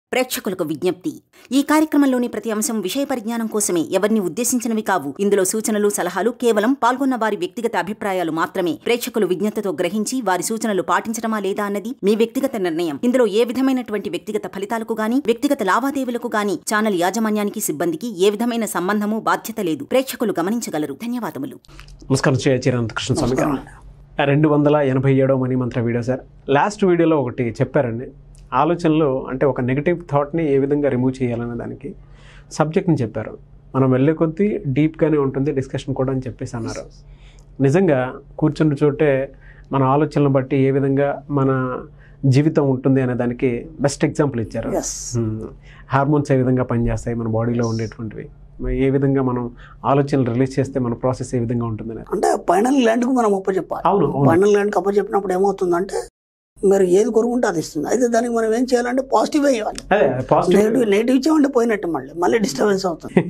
ప్రేక్షకులకు విజ్ఞప్తి ఈ కార్యక్రమంలోని ప్రతి అంశం విషయ పరిజ్ఞానం కోసమే ఎవరిని ఉద్దేశించినవి కావు ఇందులో సూచనలు సలహాలు కేవలం పాల్గొన్న వారి వ్యక్తిగత అభిప్రాయాలు మాత్రమే ప్రేక్షకులు విజ్ఞతతో గ్రహించి వారి సూచనలు పాటించడమా లేదా అన్నది మీ వ్యక్తిగత నిర్ణయం ఇందులో ఏ విధమైనటువంటి వ్యక్తిగత ఫలితాలకు గాని వ్యక్తిగత లావాదేవీలకు గాని ఛానల్ యాజమాన్యానికి సిబ్బందికి ఏ విధమైన సంబంధము బాధ్యత లేదు ప్రేక్షకులు గమనించగలరు ధన్యవాదములు నమస్కారం చి- చిరంతకృష్ణ స్వామి గారు రెండు వందల ఎనభై ఏడో మనీ మంత్ర వీడియో సార్ లాస్ట్ వీడియోలో ఒకటి చెప్పారండి ఆలోచనలో అంటే ఒక నెగిటివ్ థాట్ని ఏ విధంగా రిమూవ్ చేయాలనే దానికి సబ్జెక్ట్ని చెప్పారు మనం వెళ్ళే కొద్దీ డీప్గానే ఉంటుంది డిస్కషన్ కూడా అని చెప్పేసి అన్నారు నిజంగా కూర్చున్న చోటే మన ఆలోచనలు బట్టి ఏ విధంగా మన జీవితం ఉంటుంది అనే దానికి బెస్ట్ ఎగ్జాంపుల్ ఇచ్చారు ఎస్ హార్మోన్స్ ఏ విధంగా పనిచేస్తాయి మన బాడీలో ఉండేటువంటివి మరి ఏ విధంగా మనం ఆలోచనలు రిలీజ్ చేస్తే మన ప్రాసెస్ ఏ విధంగా ఉంటుంది అనేది అంటే పైనల్ ల్యాండ్కు మనం అప్పచెప్పాలి అవును అవును పైనల్ ల్యాండ్కి అప్పచెప్పినప్పుడు ఏమవుతుందంటే మీరు ఏది కొరుకుంటే అది ఇస్తుంది అయితే దానికి మనం ఏం చేయాలంటే పాజిటివ్ ఇవ్వాలి అదే పాజిటివ్ నెగిటివ్ నెగిటివ్ ఇచ్చామంటే పోయినట్టు మళ్ళీ మళ్ళీ డిస్టర్బెన్స్ అవుతుంది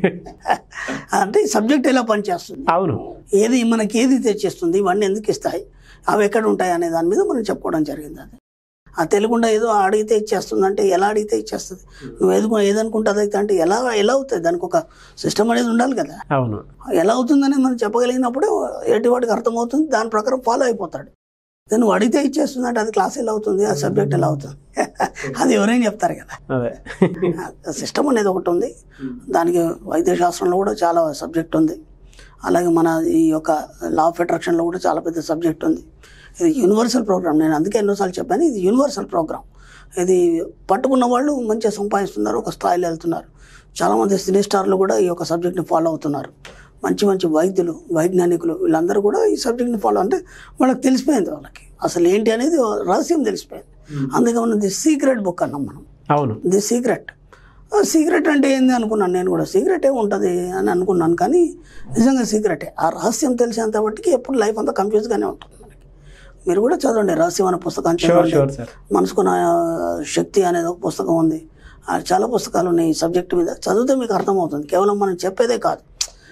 అంటే సబ్జెక్ట్ ఎలా పనిచేస్తుంది అవును ఏది మనకి ఏది తెచ్చిస్తుంది ఇవన్నీ ఎందుకు ఇస్తాయి అవి ఎక్కడ ఉంటాయి అనే దాని మీద మనం చెప్పుకోవడం జరిగింది అది ఆ తెలియకుండా ఏదో అడిగితే ఇచ్చేస్తుంది అంటే ఎలా అడిగితే ఇచ్చేస్తుంది నువ్వు ఏది ఏదనుకుంటే అది అయితే అంటే ఎలా ఎలా అవుతుంది దానికి ఒక సిస్టమ్ అనేది ఉండాలి కదా అవును ఎలా అవుతుందని మనం చెప్పగలిగినప్పుడు ఎటువాడికి అర్థమవుతుంది దాని ప్రకారం ఫాలో అయిపోతాడు దాన్ని నువ్వు అడిగితే ఇచ్చేస్తుంది అంటే అది క్లాస్ ఎలా అవుతుంది ఆ సబ్జెక్ట్ ఎలా అవుతుంది అది ఎవరైనా చెప్తారు కదా అదే సిస్టమ్ అనేది ఒకటి ఉంది దానికి వైద్య శాస్త్రంలో కూడా చాలా సబ్జెక్ట్ ఉంది అలాగే మన ఈ యొక్క లా ఆఫ్ అట్రాక్షన్లో కూడా చాలా పెద్ద సబ్జెక్ట్ ఉంది ఇది యూనివర్సల్ ప్రోగ్రామ్ నేను అందుకే ఎన్నోసార్లు చెప్పాను ఇది యూనివర్సల్ ప్రోగ్రామ్ ఇది పట్టుకున్న వాళ్ళు మంచిగా సంపాదిస్తున్నారు ఒక స్థాయిలో వెళ్తున్నారు చాలామంది సినీ స్టార్లు కూడా ఈ యొక్క సబ్జెక్ట్ని ఫాలో అవుతున్నారు మంచి మంచి వైద్యులు వైజ్ఞానికులు వీళ్ళందరూ కూడా ఈ సబ్జెక్ట్ని ఫాలో అంటే వాళ్ళకి తెలిసిపోయింది వాళ్ళకి అసలు ఏంటి అనేది రహస్యం తెలిసిపోయింది అందుకే మనం ది సీక్రెట్ బుక్ అన్నాం మనం అవును ది సీక్రెట్ సీక్రెట్ అంటే ఏంది అనుకున్నాను నేను కూడా సీక్రెట్ ఏ ఉంటుంది అని అనుకున్నాను కానీ నిజంగా సీక్రెటే ఆ రహస్యం తెలిసేంత బట్టికి ఎప్పుడు లైఫ్ అంతా కన్ఫ్యూజ్గానే ఉంటుంది మనకి మీరు కూడా చదవండి రహస్యం అనే పుస్తకాన్ని షూర్ చదవండి షూర్ సార్ మనసుకున్న శక్తి అనేది ఒక పుస్తకం ఉంది ఆ చాలా పుస్తకాలు ఉన్నాయి ఈ సబ్జెక్ట్ మీద చదివితే మీకు అర్థమవుతుంది కేవలం మనం చెప్పేదే కాదు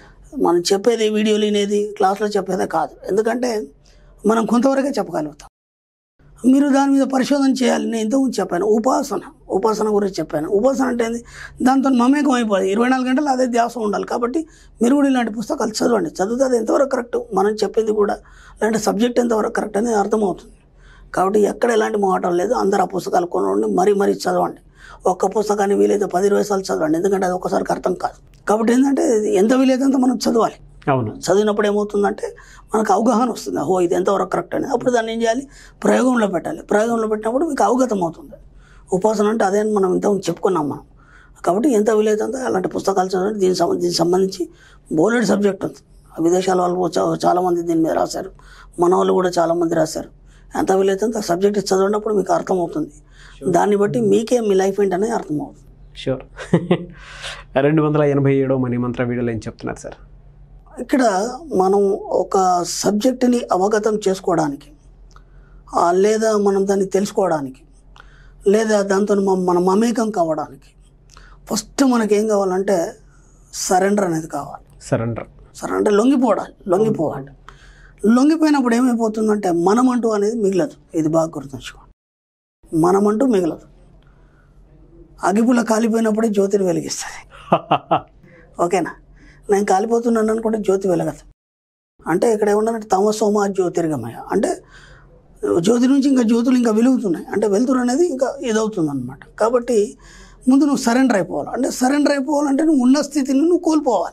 మనం చెప్పేది వీడియోలు వినేది క్లాస్లో చెప్పేదే కాదు ఎందుకంటే మనం కొంతవరకే చెప్పగలుగుతాం మీరు దాని మీద పరిశోధన చేయాలి నేను ఇంతకుముందు చెప్పాను ఉపాసన ఉపాసన గురించి చెప్పాను ఉపాసన అంటే ఏంది దాంతో మమేకం అయిపోదు ఇరవై నాలుగు గంటలు అదే ధ్యాస ఉండాలి కాబట్టి మీరు కూడా ఇలాంటి పుస్తకాలు చదవండి చదివితే అది ఎంతవరకు కరెక్ట్ మనం చెప్పేది కూడా ఇలాంటి సబ్జెక్ట్ ఎంతవరకు కరెక్ట్ అనేది అర్థమవుతుంది కాబట్టి ఎక్కడ ఎలాంటి మోటాలు లేదు అందరు ఆ పుస్తకాలు కొనండి మరీ మరీ చదవండి ఒక్క పుస్తకాన్ని వీలైతే పది ఇరవై సార్లు చదవండి ఎందుకంటే అది ఒక్కసారికి అర్థం కాదు కాబట్టి ఏంటంటే ఎంత వీలైతే అంత మనం చదవాలి అవును చదివినప్పుడు ఏమవుతుందంటే మనకు అవగాహన వస్తుంది ఓ ఇది ఎంతవరకు కరెక్ట్ అనేది అప్పుడు దాన్ని ఏం చేయాలి ప్రయోగంలో పెట్టాలి ప్రయోగంలో పెట్టినప్పుడు మీకు అవగతం అవుతుంది ఉపాసన అంటే అదే అని మనం ఇంతకుముందు చెప్పుకున్నాం మనం కాబట్టి ఎంత వీలైతే అంత అలాంటి పుస్తకాలు చదవండి దీనికి సంబంధించి దీనికి సంబంధించి బోలెడ్ సబ్జెక్ట్ ఉంది విదేశాల వాళ్ళు చా- చాలామంది దీని మీద రాశారు మన వాళ్ళు కూడా చాలామంది రాశారు ఎంత వీలైతే అంత సబ్జెక్ట్ చదివినప్పుడు మీకు అర్థమవుతుంది దాన్ని బట్టి మీకే మీ లైఫ్ ఏంటనేది అర్థమవుతుంది షూర్ రెండు వందల ఎనభై ఏడో మనీ మంత్ర వీడియోలో ఏం చెప్తున్నారు సార్ ఇక్కడ మనం ఒక సబ్జెక్టుని అవగతం చేసుకోవడానికి ఆ, లేదా మనం దాన్ని తెలుసుకోవడానికి లేదా దాంతో మ- మన మమేకం కావడానికి ఫస్ట్ మనకేం కావాలంటే సరెండర్ అనేది కావాలి సరెండర్ సరెండర్ లొంగిపోవాలి లొంగిపోవాలి లొంగిపోయినప్పుడు ఏమైపోతుందంటే మనమంటూ అనేది మిగలదు ఇది బాగా గుర్తుంచుకోండి మనమంటూ మిగలదు అగిపుల కాలిపోయినప్పుడే జ్యోతిని వెలిగిస్తుంది ఓకేనా నేను కాలిపోతున్నాను అనుకుంటే జ్యోతి వెలగదు అంటే ఇక్కడ ఏమన్నారంటే తమసోమ జ్యోతిర్గమయ అంటే జ్యోతి నుంచి ఇంకా జ్యోతులు ఇంకా వెలుగుతున్నాయి అంటే వెలుతురు అనేది ఇంకా ఇదవుతుంది అనమాట కాబట్టి ముందు నువ్వు సరెండర్ అయిపోవాలి అంటే సరెండర్ అయిపోవాలంటే నువ్వు ఉన్న స్థితిని నువ్వు కోల్పోవాలి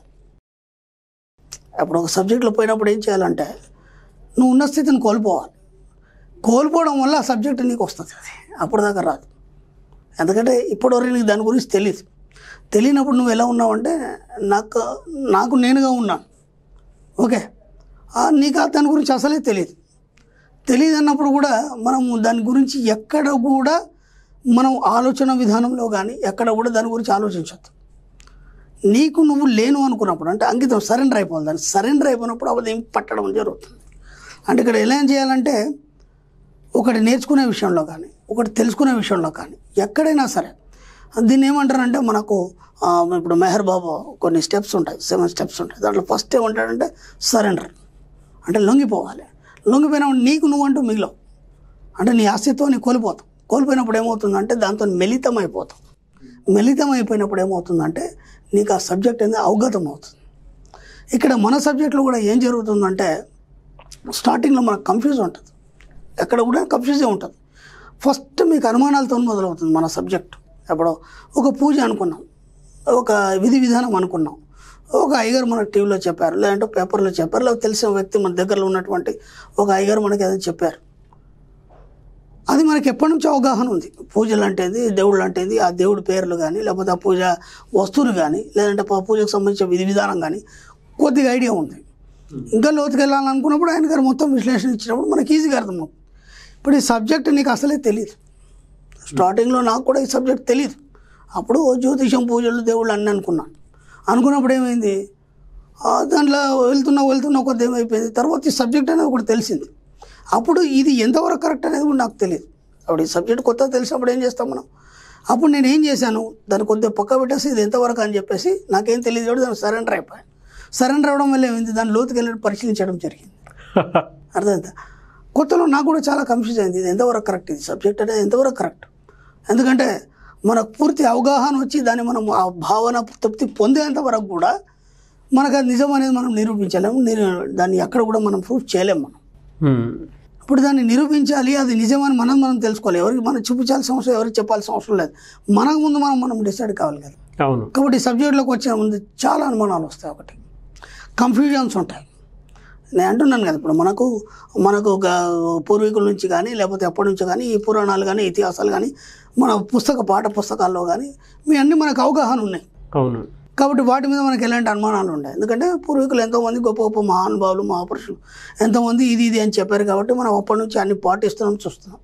అప్పుడు ఒక సబ్జెక్ట్లో పోయినప్పుడు ఏం చేయాలంటే నువ్వు ఉన్న స్థితిని కోల్పోవాలి కోల్పోవడం వల్ల ఆ సబ్జెక్ట్ నీకు వస్తుంది అది అప్పుడు దాకా రాదు ఎందుకంటే ఇప్పటివరకు నీకు దాని గురించి తెలియదు తెలియనప్పుడు నువ్వు ఎలా ఉన్నావంటే నాకు నాకు నేనుగా ఉన్నాను ఓకే ఆ, నీకు ఆ దాని గురించి అసలే తెలియదు తెలియదు అన్నప్పుడు కూడా మనం దాని గురించి ఎక్కడ కూడా మనం ఆలోచన విధానంలో కానీ ఎక్కడ కూడా దాని గురించి ఆలోచించద్దు నీకు నువ్వు లేను అనుకున్నప్పుడు అంటే అంకితం సరెండర్ అయిపోవాలి దాన్ని సరెండర్ అయిపోయినప్పుడు అవి ఏం పట్టడం జరుగుతుంది అంటే ఇక్కడ ఎలా ఏం చేయాలంటే ఒకటి నేర్చుకునే విషయంలో కానీ ఒకటి తెలుసుకునే విషయంలో కానీ ఎక్కడైనా సరే దీన్ని ఏమంటారంటే మనకు ఆ, ఇప్పుడు మెహర్ బాబు కొన్ని స్టెప్స్ ఉంటాయి సెవెన్ స్టెప్స్ ఉంటాయి దాంట్లో ఫస్ట్ ఏమంటాడంటే సరెండర్ అంటే లొంగిపోవాలి లొంగిపోయినప్పుడు నీకు నువ్వంటూ మిగిలవు అంటే నీ అస్తిత్వాన్ని కోల్పోతావు కోల్పోయినప్పుడు ఏమవుతుందంటే దాంతో మిళితం అయిపోతావు మిళితం అయిపోయినప్పుడు ఏమవుతుందంటే నీకు ఆ సబ్జెక్ట్ అనేది అవగతం అవుతుంది ఇక్కడ మన సబ్జెక్ట్లో కూడా ఏం జరుగుతుందంటే స్టార్టింగ్లో మనకు కన్ఫ్యూజ్ ఉంటుంది ఎక్కడ కూడా కన్ఫ్యూజే ఉంటుంది ఫస్ట్ మీకు అనుమానాలతో మొదలవుతుంది మన సబ్జెక్ట్ ఎప్పుడో ఒక పూజ అనుకున్నాం ఒక విధి విధానం అనుకున్నాం ఒక అయ్యగారు మనకు టీవీలో చెప్పారు లేదంటే పేపర్లో చెప్పారు లేదా తెలిసిన వ్యక్తి మన దగ్గరలో ఉన్నటువంటి ఒక అయ్యగారు మనకి ఏదో చెప్పారు అది మనకి ఎప్పటి నుంచో అవగాహన ఉంది పూజలు అంటేది దేవుళ్ళు అంటేది ఆ దేవుడి పేర్లు కానీ లేకపోతే ఆ పూజ వస్తువులు కానీ లేదంటే ఆ పూజకు సంబంధించిన విధి విధానం కానీ కొద్దిగా ఐడియా ఉంది ఇంకా లోతుకి వెళ్ళాలనుకున్నప్పుడు ఆయన గారు మొత్తం విశ్లేషణ ఇచ్చినప్పుడు మనకి ఈజీగా అర్థమవుతుంది ఇప్పుడు ఈ సబ్జెక్ట్ నీకు అసలే తెలియదు స్టార్టింగ్లో నాకు కూడా ఈ సబ్జెక్ట్ తెలియదు అప్పుడు జ్యోతిషం పూజలు దేవుళ్ళు అన్నీ అనుకున్నాను అనుకున్నప్పుడు ఏమైంది ఆ, దాంట్లో వెళ్తున్నా వెళ్తున్నా కొద్ది ఏమైపోయింది తర్వాత ఈ సబ్జెక్ట్ అనేది ఒకటి తెలిసింది అప్పుడు ఇది ఎంతవరకు కరెక్ట్ అనేది కూడా నాకు తెలియదు అప్పుడు ఈ సబ్జెక్ట్ కొత్త తెలిసినప్పుడు ఏం చేస్తాం మనం అప్పుడు నేను ఏం చేశాను దాన్ని కొద్దిగా పక్క పెట్టేసి ఇది ఎంతవరకు అని చెప్పేసి నాకేం తెలియదు కాబట్టి దాన్ని సరెండర్ అయిపోయాను సరెండర్ అవ్వడం వల్ల ఏమైంది దాని లోతుకి వెళ్ళి పరిశీలించడం జరిగింది అర్థమైందా కొత్తలో నాకు కూడా చాలా కన్ఫ్యూజ్ అయింది ఇది ఎంతవరకు కరెక్ట్ ఇది సబ్జెక్ట్ అనేది ఎంతవరకు కరెక్ట్ ఎందుకంటే మనకు పూర్తి అవగాహన వచ్చి దాన్ని మనం ఆ భావన తృప్తి పొందేంత వరకు కూడా మనకు అది నిజం అనేది మనం నిరూపించలేము నిరు దాన్ని ఎక్కడ కూడా మనం ప్రూఫ్ చేయలేము మనం హ్మ్. ఇప్పుడు దాన్ని నిరూపించాలి అది నిజమని మనం మనం తెలుసుకోవాలి ఎవరికి మనం చూపించాల్సిన అవసరం ఎవరికి చెప్పాల్సిన అవసరం లేదు మనకు ముందు మనం మనం డిసైడ్ కావాలి కదా అవును కాబట్టి ఈ సబ్జెక్ట్లోకి వచ్చిన ముందు చాలా అనుమానాలు వస్తాయి ఒకటి కన్ఫ్యూజన్స్ ఉంటాయి నేను అంటున్నాను కదా ఇప్పుడు మనకు మనకు ఒక పూర్వీకుల నుంచి కానీ లేకపోతే ఎప్పటి నుంచో కానీ ఈ పురాణాలు కానీ ఇతిహాసాలు కానీ మన పుస్తక పాఠ పుస్తకాల్లో కానీ మీ అన్నీ మనకు అవగాహన ఉన్నాయి అవును కాబట్టి వాటి మీద మనకి ఎలాంటి అనుమానాలు ఉన్నాయి ఎందుకంటే పూర్వీకులు ఎంతోమంది గొప్ప గొప్ప మహానుభావులు మహాపురుషులు ఎంతోమంది ఇది ఇది అని చెప్పారు కాబట్టి మనం అప్పటి నుంచి అన్ని పాటిస్తున్నాం చూస్తున్నాం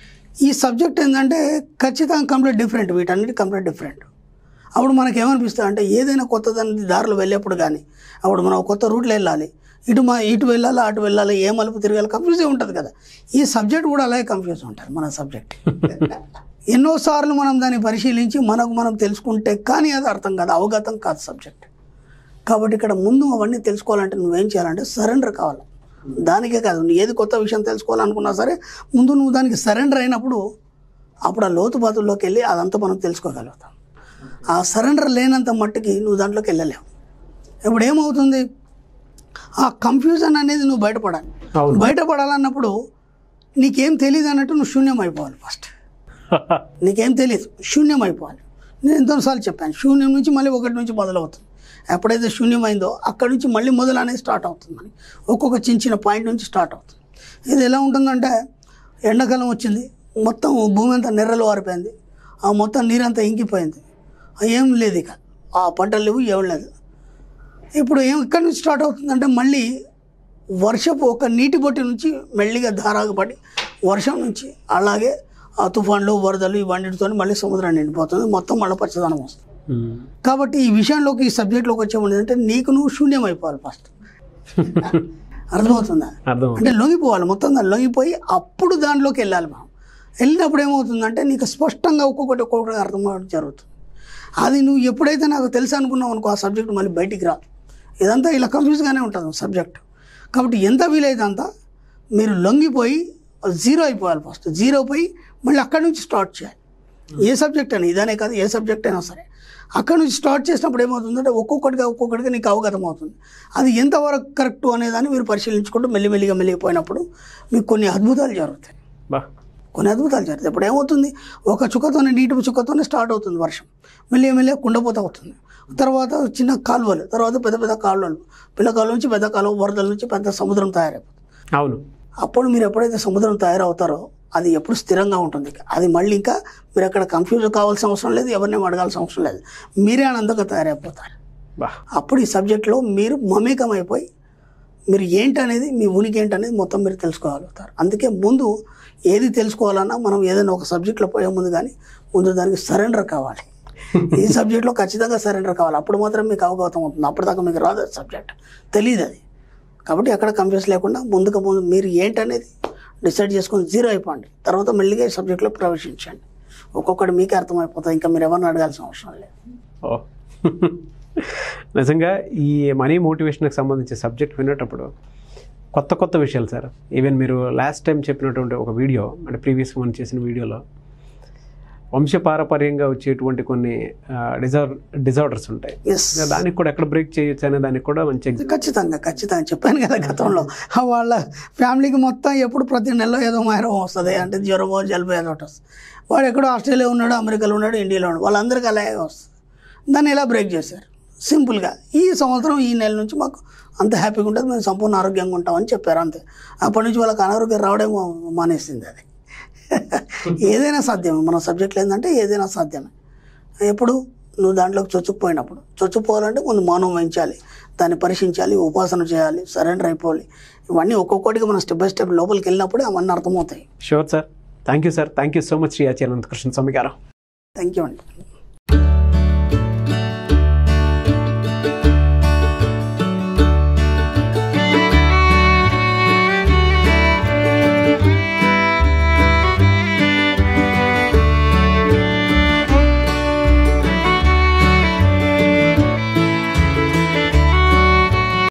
ఈ సబ్జెక్ట్ ఏంటంటే ఖచ్చితంగా కంప్లీట్ డిఫరెంట్ వీటన్నిటి కంప్లీట్ డిఫరెంట్ అప్పుడు మనకి ఏమనిపిస్తుంది అంటే ఏదైనా కొత్త దాని దారిలో వెళ్ళేప్పుడు కానీ అప్పుడు మనం ఒక కొత్త రూట్లో వెళ్ళాలి ఇటు మా ఇటు వెళ్ళాలి అటు వెళ్ళాలి ఏ మలుపు తిరగాలి కన్ఫ్యూజే ఉంటుంది కదా ఈ సబ్జెక్ట్ కూడా అలాగే కన్ఫ్యూజ్ ఉంటుంది మన సబ్జెక్ట్ ఎన్నోసార్లు మనం దాన్ని పరిశీలించి మనకు మనం తెలుసుకుంటే కానీ అది అర్థం కాదు అవగతం కాదు సబ్జెక్ట్ కాబట్టి ఇక్కడ ముందు అవన్నీ తెలుసుకోవాలంటే నువ్వేం చేయాలంటే సరెండర్ కావాలి దానికే కాదు నువ్వు ఏది కొత్త విషయం తెలుసుకోవాలనుకున్నా సరే ముందు నువ్వు దానికి సరెండర్ అయినప్పుడు అప్పుడు ఆ లోతుపాతుల్లోకి వెళ్ళి అదంతా మనం తెలుసుకోగలుగుతాం ఆ సరెండర్ లేనంత మట్టుకి నువ్వు దాంట్లోకి వెళ్ళలేవు ఇప్పుడు ఏమవుతుంది ఆ కన్ఫ్యూజన్ అనేది నువ్వు బయటపడాలి అవును బయటపడాలన్నప్పుడు నీకేం తెలియదు అన్నట్టు నువ్వు శూన్యం అయిపోవాలి ఫస్ట్ నీకేం తెలియదు శూన్యం అయిపోవాలి నేను ఎంతోసార్లు చెప్పాను శూన్యం నుంచి మళ్ళీ ఒకటి నుంచి మొదలవుతుంది ఎప్పుడైతే శూన్యమైందో అక్కడి నుంచి మళ్ళీ మొదలు అనేది స్టార్ట్ అవుతుంది మనకి ఒక్కొక్క చిన్న చిన్న పాయింట్ నుంచి స్టార్ట్ అవుతుంది ఇది ఎలా ఉంటుందంటే ఎండాకాలం వచ్చింది మొత్తం భూమి అంతా నెర్రలు వారిపోయింది ఆ మొత్తం నీరంతా ఇంకిపోయింది ఏం లేదు ఇక ఆ పంటలు లేవు ఏం లేదు ఇప్పుడు ఏం ఎక్కడి నుంచి స్టార్ట్ అవుతుందంటే మళ్ళీ వర్షపు ఒక నీటి బొట్టి నుంచి మెల్లిగా ధారాగా పడి వర్షం నుంచి అలాగే ఆ తుఫాన్లు వరదలు ఇవన్నిటితో మళ్ళీ సముద్రం నిండిపోతుంది మొత్తం మళ్ళీ పచ్చదనం వస్తుంది హ్మ్. కాబట్టి ఈ విషయంలోకి ఈ సబ్జెక్ట్లోకి వచ్చేముంది అంటే నీకు నువ్వు శూన్యం అయిపోవాలి ఫస్ట్ అర్థమవుతుందా అర్థం అంటే లొంగిపోవాలి మొత్తం దాన్ని లొంగిపోయి అప్పుడు దానిలోకి వెళ్ళాలి మనం వెళ్ళినప్పుడు ఏమవుతుందంటే నీకు స్పష్టంగా ఒక్కొక్కటి ఒక్కొక్కటి అర్థం కావడం జరుగుతుంది అది నువ్వు ఎప్పుడైతే నాకు తెలుసు అనుకున్నావు అనుకో ఆ సబ్జెక్ట్ మళ్ళీ బయటికి రాదు ఇదంతా ఇలా కన్ఫ్యూజ్గానే ఉంటుంది సబ్జెక్ట్ కాబట్టి ఎంత వీలైతే అంత మీరు లొంగిపోయి జీరో అయిపోవాలి ఫస్ట్ జీరో పోయి మళ్ళీ అక్కడి నుంచి స్టార్ట్ చేయాలి ఏ సబ్జెక్ట్ అయినా ఇదనే కాదు ఏ సబ్జెక్ట్ అయినా సరే అక్కడ నుంచి స్టార్ట్ చేసినప్పుడు ఏమవుతుందంటే ఒక్కొక్కటిగా ఒక్కొక్కటిగా నీకు అవగతం అవుతుంది అది ఎంతవరకు కరెక్ట్ అనేదాన్ని మీరు పరిశీలించుకుంటూ మెల్లిమెల్లిగా మెల్లిగిపోయినప్పుడు మీకు కొన్ని అద్భుతాలు జరుగుతాయి బా కొన్ని అద్భుతాలు జరుగుతాయి ఇప్పుడు ఏమవుతుంది ఒక చుక్కతోనే నీటి చుక్కతోనే స్టార్ట్ అవుతుంది వర్షం మెల్లి మెల్లి కుండపోత అవుతుంది తర్వాత చిన్న కాలువలు తర్వాత పెద్ద పెద్ద కాలువలు పిల్ల కాలువ నుంచి పెద్ద కాలువ వరదల నుంచి పెద్ద సముద్రం తయారైపోతుంది అవును అప్పుడు మీరు ఎప్పుడైతే సముద్రం తయారవుతారో అది ఎప్పుడు స్థిరంగా ఉంటుంది అది మళ్ళీ ఇంకా మీరు అక్కడ కన్ఫ్యూజ్ కావాల్సిన అవసరం లేదు ఎవరిని అడగాల్సిన అవసరం లేదు మీరే ఆనందంగా తయారైపోతారు బా అప్పుడు ఈ సబ్జెక్ట్లో మీరు మమేకం అయిపోయి మీరు ఏంటనేది మీ ఉనికి ఏంటనేది మొత్తం మీరు తెలుసుకోగలుగుతారు అందుకే ముందు ఏది తెలుసుకోవాలన్నా మనం ఏదైనా ఒక సబ్జెక్ట్లో పోయే ముందు కానీ ముందు దానికి సరెండర్ కావాలి ఈ సబ్జెక్ట్లో ఖచ్చితంగా సరెండర్ కావాలి అప్పుడు మాత్రం మీకు అవగతం అవుతుంది అప్పటిదాకా మీకు రాదు అది సబ్జెక్ట్ తెలియదు అది కాబట్టి ఎక్కడ కన్ఫ్యూజ్ లేకుండా ముందుకు ముందు మీరు ఏంటనేది డిసైడ్ చేసుకొని జీరో అయిపోండి తర్వాత మెల్లిగా ఈ సబ్జెక్ట్లో ప్రవేశించండి ఒక్కొక్కటి మీకే అర్థమైపోతుంది ఇంకా మీరు ఎవరిని అడగాల్సిన అవసరం లేదు ఓ నిజంగా ఈ మనీ మోటివేషన్కి సంబంధించి సబ్జెక్ట్ వినేటప్పుడు కొత్త కొత్త విషయాలు సార్ ఈవెన్ మీరు లాస్ట్ టైం చెప్పినటువంటి ఒక వీడియో అంటే ప్రీవియస్గా మనం చేసిన వీడియోలో వంశపారపర్యంగా వచ్చేటువంటి కొన్ని డిజార్ డిజార్డర్స్ ఉంటాయి ఎస్ దానికి కూడా ఎక్కడ బ్రేక్ చేయొచ్చు అనే దానికి కూడా మంచి ఎగ్జాంపుల్ ఖచ్చితంగా ఖచ్చితంగా చెప్పాను కదా గతంలో ఆ వాళ్ళ ఫ్యామిలీకి మొత్తం ఎప్పుడు ప్రతి నెలలో ఏదో మైరం వస్తుంది అంటే జ్వరమో జలుబు ఏదో ఒకటి వస్తుంది వాడు ఎక్కడో ఆస్ట్రేలియా ఉన్నాడు అమెరికాలో ఉన్నాడు ఇండియాలో ఉన్నాడు వాళ్ళందరికీ అలాగే వస్తుంది దాన్ని ఎలా బ్రేక్ చేశారు సింపుల్గా ఈ సంవత్సరం ఈ నెల నుంచి మాకు అంత హ్యాపీగా ఉంటుంది మేము సంపూర్ణ ఆరోగ్యంగా ఉంటామని చెప్పారు అంతే అప్పటి నుంచి వాళ్ళకి అనారోగ్యం రావడం మానేసింది అది ఏదైనా సాధ్యమే మన సబ్జెక్ట్లో ఏంటంటే ఏదైనా సాధ్యమే ఎప్పుడు నువ్వు దాంట్లోకి చొచ్చుకుపోయినప్పుడు చొచ్చుకుపోవాలంటే ముందు మౌనం వహించాలి దాన్ని పరీక్షించాలి ఉపాసన చేయాలి సరెండర్ అయిపోవాలి ఇవన్నీ ఒక్కొక్కటిగా మనం స్టెప్ బై స్టెప్ లోపలికి వెళ్ళినప్పుడే అవన్నీ అర్థమవుతాయి sure sir thank you sir thank you so much Shri Acharya Anantakrishna Swami గారు థ్యాంక్ యూ అండి